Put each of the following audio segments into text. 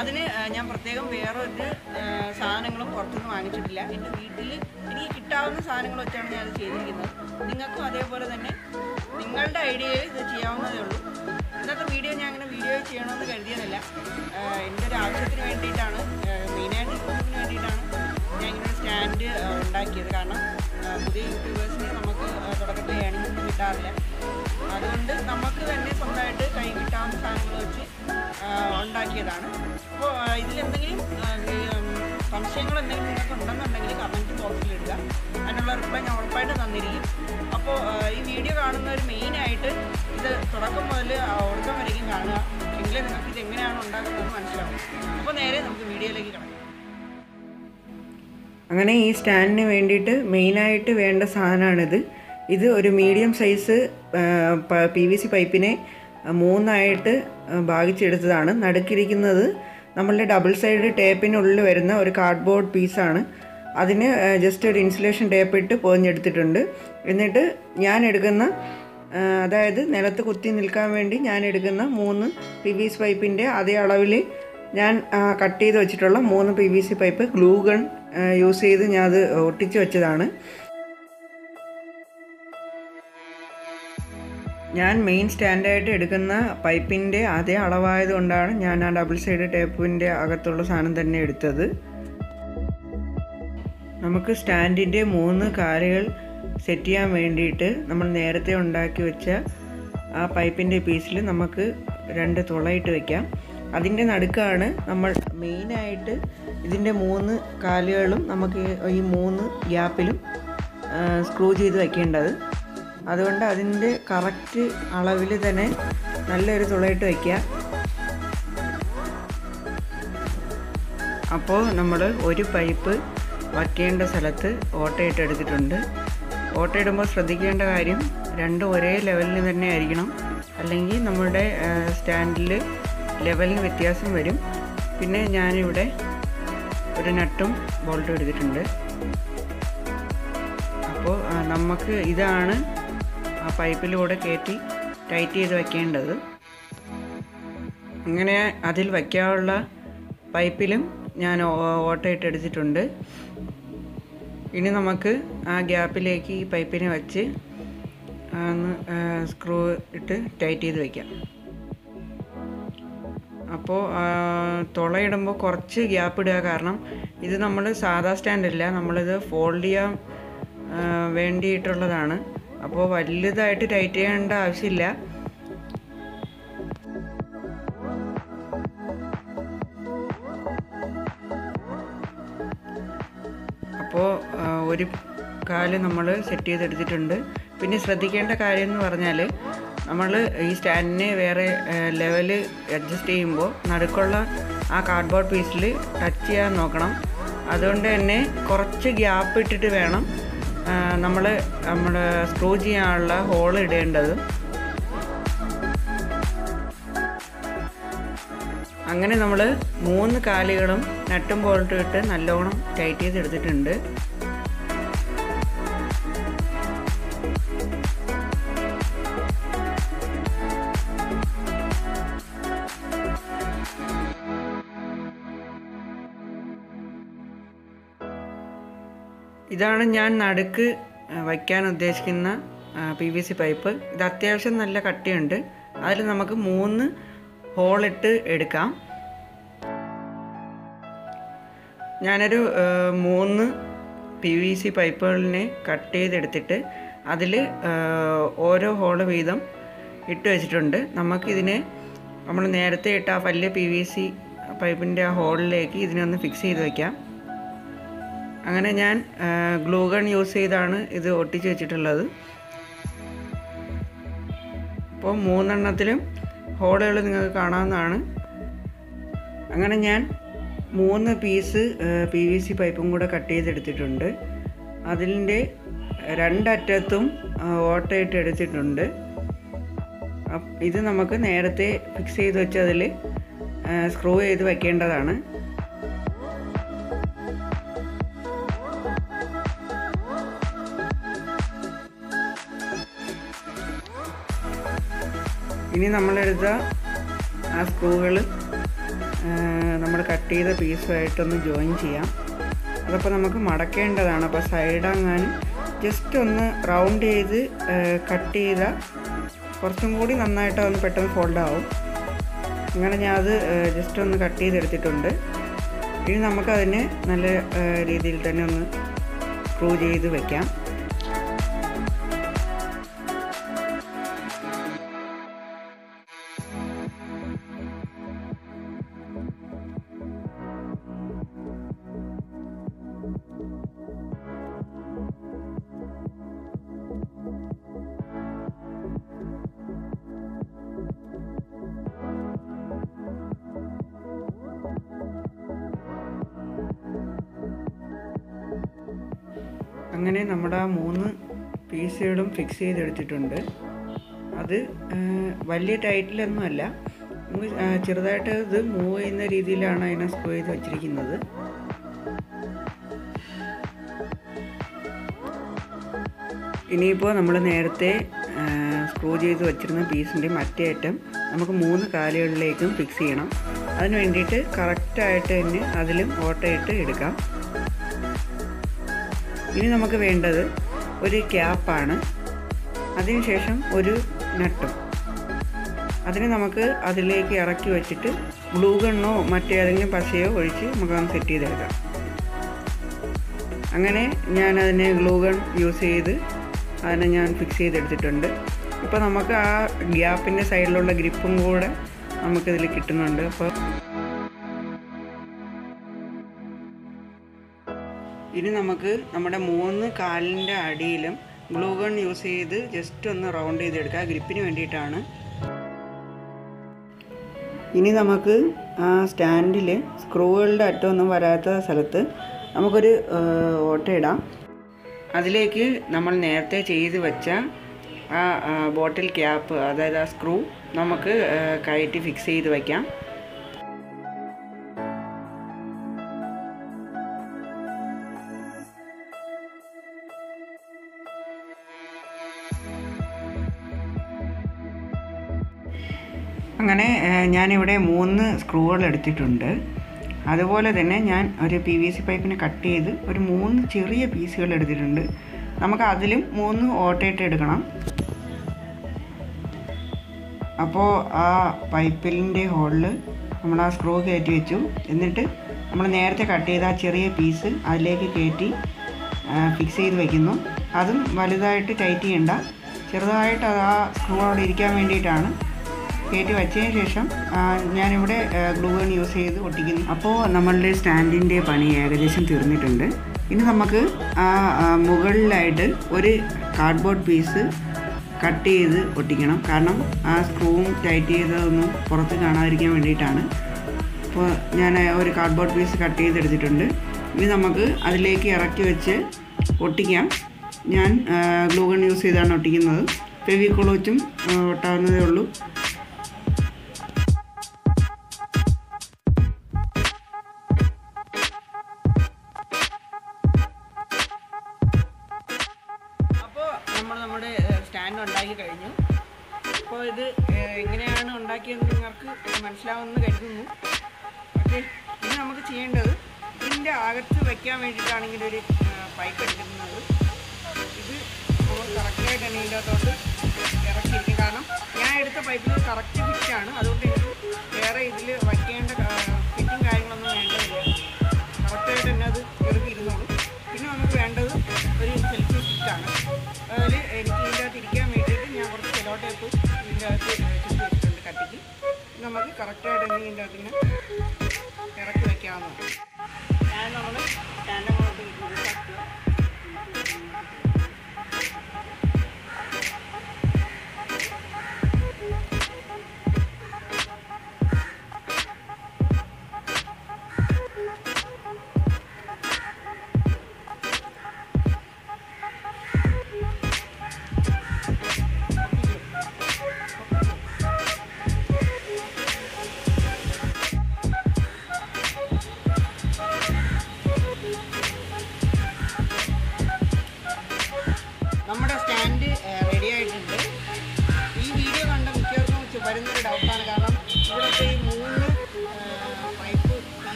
അതിന് ആ, ഞാൻ പ്രത്യേകം വേറൊരു ആ, സാധനങ്ങളും പുറത്തുനിന്ന് വാങ്ങിച്ചിട്ടില്ല എൻ്റെ വീട്ടിൽ എനിക്ക് കിട്ടാവുന്ന സാധനങ്ങൾ വെച്ചാണ് ഞാൻ അത് ചെയ്തിരിക്കുന്നത് നിങ്ങൾക്കും അതേപോലെ തന്നെ നിങ്ങളുടെ ഐഡിയയിൽ ഇത് ചെയ്യാവുന്നതേ ഉള്ളൂ ഇന്നത്തെ വീഡിയോ ഞാൻ അങ്ങനെ വീഡിയോ ചെയ്യണമെന്ന് കരുതിയതല്ല ആ, എൻ്റെ ഒരു ആവശ്യത്തിന് വേണ്ടിയിട്ടാണ് ആ, മെയിനായിട്ട് യൂട്യൂബിന് വേണ്ടിയിട്ടാണ് ഞാൻ ഇങ്ങനെ ഒരു സ്റ്റാൻഡ് ആ, ഉണ്ടാക്കിയത് കാരണം ആ, പുതിയ യൂട്യൂബേഴ്സിന് നമുക്ക് ആ, തുടക്കത്തിൽ ഏണിംഗ് കിട്ടാറില്ല അതുകൊണ്ട് നമുക്ക് തന്നെ സ്വന്തമായിട്ട് കൈ കിട്ടാവുന്ന സാധനങ്ങൾ വെച്ച് ആ, ഉണ്ടാക്കിയതാണ് അപ്പോൾ ഇതിലെന്തെങ്കിലും ആ, ഈ, ഉം, സംശയങ്ങൾ എന്തെങ്കിലും നിങ്ങൾക്ക് ഉണ്ടെന്നുണ്ടെങ്കിൽ കമൻറ്റ് ബോക്സിൽ ഇടുക അതിനുള്ള റിപ്ലൈ ഞാൻ ഉറപ്പായിട്ട് തന്നിരിക്കും അപ്പോൾ ഈ വീഡിയോ കാണുന്നവർ മെയിനായിട്ട് ഇത് തുടക്കം മുതൽ ഒടുക്കം വരേക്കും കാണുക എങ്കിലേ നിങ്ങൾക്ക് ഇത് എങ്ങനെയാണ് ഉണ്ടാക്കുന്നത് മനസ്സിലാവും അപ്പോൾ നേരെ നമുക്ക് വീഡിയോയിലേക്ക് കിടക്കാം അങ്ങനെ ഈ സ്റ്റാൻഡിന് വേണ്ടിയിട്ട് മെയിനായിട്ട് വേണ്ട സാധനമാണിത് ഇത് ഒരു medium size P V C പൈപ്പിനെ ആ, മൂന്നായിട്ട് ആ, ഭാഗിച്ചെടുത്തതാണ് നടുക്കിരിക്കുന്നത് നമ്മളുടെ ഡബിൾ സൈഡ് ടേപ്പിനുള്ളിൽ വരുന്ന ഒരു കാർഡ്ബോർഡ് പീസാണ് അതിന് ജസ്റ്റ് ഒരു ഇൻസുലേഷൻ ടേപ്പ് ഇട്ട് പൊതിഞ്ഞെടുത്തിട്ടുണ്ട് എന്നിട്ട് ഞാൻ എടുക്കുന്ന ആ, അതായത് നിലത്ത് കുത്തി നിൽക്കാൻ വേണ്ടി ഞാൻ എടുക്കുന്ന മൂന്ന് പി വി സി പൈപ്പിൻ്റെ അതേ അളവിൽ ഞാൻ കട്ട് ചെയ്ത് വെച്ചിട്ടുള്ള മൂന്ന് P V C pipe glue gun use ചെയ്ത് ഞാൻ അത് ഒട്ടിച്ച് വെച്ചതാണ് ഞാൻ മെയിൻ സ്റ്റാൻഡായിട്ട് എടുക്കുന്ന പൈപ്പിൻ്റെ അതേ അളവായത് കൊണ്ടാണ് ഞാൻ ആ ഡബിൾ സൈഡ് ടേപ്പിൻ്റെ അകത്തുള്ള സാധനം തന്നെ എടുത്തത് നമുക്ക് സ്റ്റാൻഡിൻ്റെ മൂന്ന് കാലുകൾ സെറ്റ് ചെയ്യാൻ വേണ്ടിയിട്ട് നമ്മൾ നേരത്തെ ഉണ്ടാക്കി വെച്ച ആ പൈപ്പിൻ്റെ പീസിൽ നമുക്ക് രണ്ട് തുളയിട്ട് വെക്കാം അതിൻ്റെ നടുക്കാണ് നമ്മൾ മെയിനായിട്ട് ഇതിൻ്റെ മൂന്ന് കാലുകളും നമുക്ക് ഈ മൂന്ന് ഗ്യാപ്പിലും സ്ക്രൂ ചെയ്ത് വെക്കേണ്ടത് അതുകൊണ്ട് അതിൻ്റെ കറക്റ്റ് അളവിൽ തന്നെ നല്ലൊരു തുളയിട്ട് വയ്ക്കുക അപ്പോൾ നമ്മൾ ഒരു പൈപ്പ് വയ്ക്കേണ്ട സ്ഥലത്ത് ഓട്ടയിട്ട് എടുത്തിട്ടുണ്ട് ഓട്ടയിടുമ്പോൾ ശ്രദ്ധിക്കേണ്ട കാര്യം രണ്ടും ഒരേ ലെവലിൽ തന്നെ ആയിരിക്കണം അല്ലെങ്കിൽ നമ്മുടെ സ്റ്റാൻഡിൽ ലെവലിന് വ്യത്യാസം വരും പിന്നെ ഞാനിവിടെ ഒരു നട്ടും ബോൾട്ടും എടുത്തിട്ടുണ്ട് അപ്പോൾ ആ, നമുക്ക് ഇതാണ് ആ പൈപ്പിലൂടെ കയറ്റി ടൈറ്റ് ചെയ്ത് വെക്കേണ്ടത് ഇങ്ങനെ അതിൽ വയ്ക്കാനുള്ള പൈപ്പിലും ഞാൻ ഓ- ഓട്ടയിട്ട് എടുത്തിട്ടുണ്ട് ഇനി നമുക്ക് ആ ഗ്യാപ്പിലേക്ക് ഈ പൈപ്പിനെ വെച്ച് ഒന്ന് സ്ക്രൂ ഇട്ട് ടൈറ്റ് ചെയ്ത് വയ്ക്കാം അപ്പോൾ തുളയിടുമ്പോൾ കുറച്ച് ഗ്യാപ്പ് ഇടുക കാരണം ഇത് നമ്മൾ സാധാ സ്റ്റാൻഡല്ല നമ്മളിത് ഫോൾഡ് ചെയ്യാൻ ആ, വേണ്ടിയിട്ടുള്ളതാണ് അപ്പോൾ വലുതായിട്ട് ടൈറ്റ് ചെയ്യേണ്ട ആവശ്യമില്ല അപ്പോൾ ആ, ഒരു കാല് നമ്മൾ സെറ്റ് ചെയ്തെടുത്തിട്ടുണ്ട് പിന്നെ ശ്രദ്ധിക്കേണ്ട കാര്യം എന്ന് പറഞ്ഞാൽ നമ്മൾ ഈ സ്റ്റാൻഡിനെ വേറെ ലെവല് അഡ്ജസ്റ്റ് ചെയ്യുമ്പോൾ നടുക്കുള്ള ആ കാർഡ്ബോർഡ് പീസിൽ ടച്ച് ചെയ്യാൻ നോക്കണം അതുകൊണ്ട് തന്നെ കുറച്ച് ഗ്യാപ്പ് ഇട്ടിട്ട് വേണം നമ്മൾ നമ്മുടെ സ്ക്രൂ ചെയ്യാനുള്ള ഹോൾ ഇടേണ്ടത് അങ്ങനെ നമ്മൾ മൂന്ന് കാലുകളും നട്ടും ബോൾട്ടും ഇട്ട് നല്ലോണം ടൈറ്റ് ചെയ്തെടുത്തിട്ടുണ്ട് ഇതാണ് ഞാൻ നടുക്ക് ആ, വയ്ക്കാൻ ഉദ്ദേശിക്കുന്ന പി വി സി പൈപ്പ് ഇത് അത്യാവശ്യം നല്ല കട്ടിയുണ്ട് അതിൽ നമുക്ക് മൂന്ന് ഹോളിട്ട് എടുക്കാം ഞാനൊരു ആ, മൂന്ന് പി വി സി പൈപ്പുകളിനെ കട്ട് ചെയ്തെടുത്തിട്ട് അതിൽ ഓരോ ഹോള് വീതം ഇട്ട് വെച്ചിട്ടുണ്ട് നമുക്കിതിനെ നമ്മൾ നേരത്തെ ഇട്ട ആ വലിയ പി വി സി പൈപ്പിൻ്റെ ആ ഹോളിലേക്ക് ഇതിനെ ഒന്ന് ഫിക്സ് ചെയ്ത് വയ്ക്കാം അങ്ങനെ ഞാൻ ഗ്ലൂ ഗൺ യൂസ് ചെയ്താണ് ഇത് ഒട്ടിച്ച് വെച്ചിട്ടുള്ളത് അപ്പോൾ മൂന്നെണ്ണത്തിലും ഹോളുകൾ നിങ്ങൾക്ക് കാണാവുന്നതാണ് അങ്ങനെ ഞാൻ മൂന്ന് പീസ് പി വി സി പൈപ്പും കൂടെ കട്ട് ചെയ്തെടുത്തിട്ടുണ്ട് അതിൻ്റെ രണ്ടറ്റത്തും ആ, ഓട്ടയിട്ട് എടുത്തിട്ടുണ്ട് അപ്പ് ഇത് നമുക്ക് നേരത്തെ ഫിക്സ് ചെയ്ത് വെച്ചതിൽ സ്ക്രൂ ചെയ്ത് വെക്കേണ്ടതാണ് ഇനി നമ്മളെടുത്ത ആ സ്ക്രൂകൾ നമ്മൾ നമ്മൾ കട്ട് ചെയ്ത പീസുമായിട്ടൊന്ന് ജോയിൻ ചെയ്യാം അതപ്പോൾ നമുക്ക് മടക്കേണ്ടതാണ് അപ്പോൾ സൈഡങ്ങാനും ജസ്റ്റ് ഒന്ന് റൗണ്ട് ചെയ്ത് കട്ട് ചെയ്താൽ കുറച്ചും കൂടി നന്നായിട്ട് അതൊന്ന് പെട്ടെന്ന് ഫോൾഡ് ആവും അങ്ങനെ ഞാൻ അത് ജസ്റ്റ് ഒന്ന് കട്ട് ചെയ്തെടുത്തിട്ടുണ്ട് ഇനി നമുക്കതിനെ നല്ല രീതിയിൽ തന്നെ ഒന്ന് സ്ക്രൂ ചെയ്ത് വെക്കാം അങ്ങനെ നമ്മുടെ ആ മൂന്ന് പീസുകളും ഫിക്സ് ചെയ്തെടുത്തിട്ടുണ്ട് അത് വലിയ ടൈറ്റിലൊന്നും അല്ല നമുക്ക് ചെറുതായിട്ട് ഇത് മൂവ് ചെയ്യുന്ന രീതിയിലാണ് അതിനെ സ്ക്രൂ ചെയ്ത് വെച്ചിരിക്കുന്നത് ഇനിയിപ്പോൾ നമ്മൾ നേരത്തെ സ്ക്രൂ ചെയ്ത് വെച്ചിരുന്ന പീസിൻ്റെ മറ്റേ അറ്റം നമുക്ക് മൂന്ന് കാലുകളിലേക്കും ഫിക്സ് ചെയ്യണം അതിന് വേണ്ടിയിട്ട് കറക്റ്റായിട്ട് തന്നെ അതിലും ഓട്ടയിട്ട് എടുക്കാം ഇനി നമുക്ക് വേണ്ടത് ഒരു ക്യാപ്പാണ് അതിനുശേഷം ഒരു നട്ടും അതിന് നമുക്ക് അതിലേക്ക് ഇറക്കി വെച്ചിട്ട് ഗ്ലൂ ഗണ്ണോ മറ്റേതെങ്കിലും പശയോ ഒഴിച്ച് നമുക്കതൊന്ന് സെറ്റ് ചെയ്തെടുക്കാം അങ്ങനെ ഞാൻ അതിനെ ഗ്ലൂ ഗൺ യൂസ് ചെയ്ത് അതിനെ ഞാൻ ഫിക്സ് ചെയ്തെടുത്തിട്ടുണ്ട് ഇപ്പോൾ നമുക്ക് ആ ഗ്യാപ്പിൻ്റെ സൈഡിലുള്ള ഗ്രിപ്പും കൂടെ നമുക്കിതിൽ കിട്ടുന്നുണ്ട് അപ്പോൾ ഇനി നമുക്ക് നമ്മുടെ മൂന്ന് കാലിൻ്റെ അടിയിലും ഗ്ലൂ ഗൺ യൂസ് ചെയ്ത് ജസ്റ്റ് ഒന്ന് റൗണ്ട് ചെയ്തെടുക്കുക ഗ്രിപ്പിന് വേണ്ടിയിട്ടാണ് ഇനി നമുക്ക് ആ സ്റ്റാൻഡിൽ സ്ക്രൂകളുടെ അറ്റമൊന്നും വരാത്ത സ്ഥലത്ത് നമുക്കൊരു ഓട്ടയിടാം അതിലേക്ക് നമ്മൾ നേരത്തെ ചെയ്ത് വെച്ച ആ ബോട്ടിൽ ക്യാപ്പ് അതായത് ആ സ്ക്രൂ നമുക്ക് കയറ്റി ഫിക്സ് ചെയ്ത് വയ്ക്കാം അങ്ങനെ ഞാനിവിടെ മൂന്ന് സ്ക്രൂകൾ എടുത്തിട്ടുണ്ട് അതുപോലെ തന്നെ ഞാൻ ഒരു പി വി സി പൈപ്പിനെ കട്ട് ചെയ്ത് ഒരു മൂന്ന് ചെറിയ പീസുകൾ എടുത്തിട്ടുണ്ട് നമുക്ക് അതിലും മൂന്ന് ഓട്ടയിട്ട് എടുക്കണം അപ്പോൾ ആ പൈപ്പിലിൻ്റെ ഹോളിൽ നമ്മൾ ആ സ്ക്രൂ കയറ്റി വെച്ചു എന്നിട്ട് നമ്മൾ നേരത്തെ കട്ട് ചെയ്ത ആ ചെറിയ പീസ് അതിലേക്ക് കയറ്റി ഫിക്സ് ചെയ്ത് വയ്ക്കുന്നു അതും വലുതായിട്ട് ടൈറ്റ് ചെയ്യണ്ട ചെറുതായിട്ട് അത് ആ സ്ക്രൂ അവിടെ ഇരിക്കാൻ വേണ്ടിയിട്ടാണ് കയറ്റി വെച്ചതിന് ശേഷം ഞാനിവിടെ ഗ്ലൂ ഗൺ യൂസ് ചെയ്ത് ഒട്ടിക്കുന്നു അപ്പോൾ നമ്മളുടെ സ്റ്റാൻഡിൻ്റെ പണി ഏകദേശം തീർന്നിട്ടുണ്ട് ഇനി നമുക്ക് ആ മുകളിലായിട്ട് ഒരു കാർഡ്ബോർഡ് പീസ് കട്ട് ചെയ്ത് ഒട്ടിക്കണം കാരണം ആ സ്ക്രൂവും ടൈറ്റ് ചെയ്തതൊന്നും പുറത്ത് കാണാതിരിക്കാൻ വേണ്ടിയിട്ടാണ് അപ്പോൾ ഞാൻ ഒരു കാർഡ്ബോർഡ് പീസ് കട്ട് ചെയ്തെടുത്തിട്ടുണ്ട് ഇനി നമുക്ക് അതിലേക്ക് ഇറക്കി വെച്ച് ഒട്ടിക്കാം ഞാൻ ഗ്ലൂ ഗൺ യൂസ് ചെയ്താണ് ഒട്ടിക്കുന്നത് ഫെവിക്കോൾ വെച്ചും ഒട്ടാവുന്നതേ ഉള്ളൂ അപ്പോൾ നമ്മൾ നമ്മുടെ സ്റ്റാൻഡ് ഉണ്ടാക്കി കഴിഞ്ഞു അപ്പോൾ ഇത് എങ്ങനെയാണ് ഉണ്ടാക്കിയത് നിങ്ങൾക്ക് മനസ്സിലാവുമെന്ന് കരുതുന്നു ഓക്കെ ഇനി നമുക്ക് ചെയ്യേണ്ടത് ഇതിൻ്റെ അകത്ത് വെക്കാൻ വേണ്ടിയിട്ടാണെങ്കിൽ ഒരു പൈപ്പ് എടുക്കുന്നത് ഇത് നമ്മൾ കറക്റ്റായിട്ട് തന്നെ ഇതിൻ്റെ അകത്തോട്ട് ഇറക്കിയിരിക്കും കാരണം ഞാൻ എടുത്ത പൈപ്പിൽ കറക്റ്റ് ഫിറ്റാണ് അതുകൊണ്ട് എനിക്ക് വേറെ ഇതിൽ വയ്ക്കേണ്ട ഫിറ്റും കാര്യങ്ങളൊന്നും വേണ്ടതില്ല കറക്റ്റായിട്ട് തന്നെ അത് ഇറക്കിയിരുന്നുള്ളൂ പിന്നെ നമുക്ക് വേണ്ടത് ഒരു സെൽഫി സ്റ്റിക്കാണ് അതിൽ എനിക്ക് ഇതിൻ്റെ അകത്ത് ഇരിക്കാൻ വേണ്ടിയിട്ട് ഞാൻ കുറച്ച് സെലോ ടേപ്പ് ഇതിൻ്റെ അകത്ത് ചുറ്റി വെച്ചിട്ടുണ്ട് കട്ടിക്ക് നമുക്ക് കറക്റ്റായിട്ട് തന്നെ ഇതിൻ്റെ അകത്ത് ഇങ്ങനെ ഇറക്കി വെക്കാവുന്നതാണ് ഞാൻ നമ്മൾ സ്റ്റാൻഡ് അങ്ങോട്ട് ഇതാക്കുക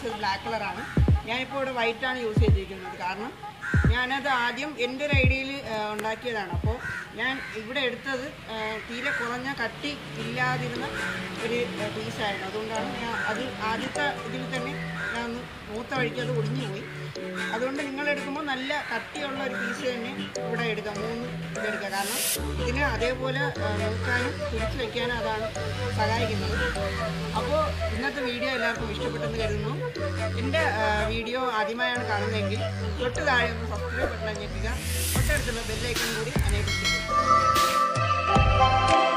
വാങ്ങിച്ചത് ബ്ലാക്ക് കളറാണ് ഞാനിപ്പോൾ ഇവിടെ വൈറ്റാണ് യൂസ് ചെയ്തിരിക്കുന്നത് കാരണം ഞാനത് ആദ്യം എൻ്റെ ഒരു ഐഡിയയിൽ ഉണ്ടാക്കിയതാണ് അപ്പോൾ ഞാൻ ഇവിടെ എടുത്തത് ആ, തീരെ കുറഞ്ഞ കട്ടി ഇല്ലാതിരുന്ന ഒരു പീസായിരുന്നു അതുകൊണ്ടാണ് ഞാൻ അത് ആദ്യത്തെ ഇതിൽ തന്നെ ഞാൻ ഒന്ന് മൂത്ത വഴിക്ക് അത് ഒടിഞ്ഞു പോയി അതുകൊണ്ട് നിങ്ങൾ എടുക്കുമ്പോൾ നല്ല കട്ടിയുള്ള ഒരു പീസ് തന്നെ ഇവിടെ എടുക്കുക മൂന്ന് ഇതെടുക്കുക കാരണം ഇതിന് അതേപോലെ ആ, നോക്കാനും പിടിച്ചു വയ്ക്കാനും അതാണ് സഹായിക്കുന്നത് അപ്പോൾ ഇന്നത്തെ വീഡിയോ എല്ലാവർക്കും ഇഷ്ടപ്പെട്ടെന്ന് കരുതുന്നു എൻ്റെ ആ, വീഡിയോ ആദ്യമായാണ് കാണുന്നതെങ്കിൽ തൊട്ട് താഴെ ഒന്ന് സബ്സ്ക്രൈബ് ബട്ടൺ ഞെക്കുക തൊട്ടടുത്തുള്ള ബെല്ലൈക്കൺ കൂടി അനേബിൾ ചെയ്യുക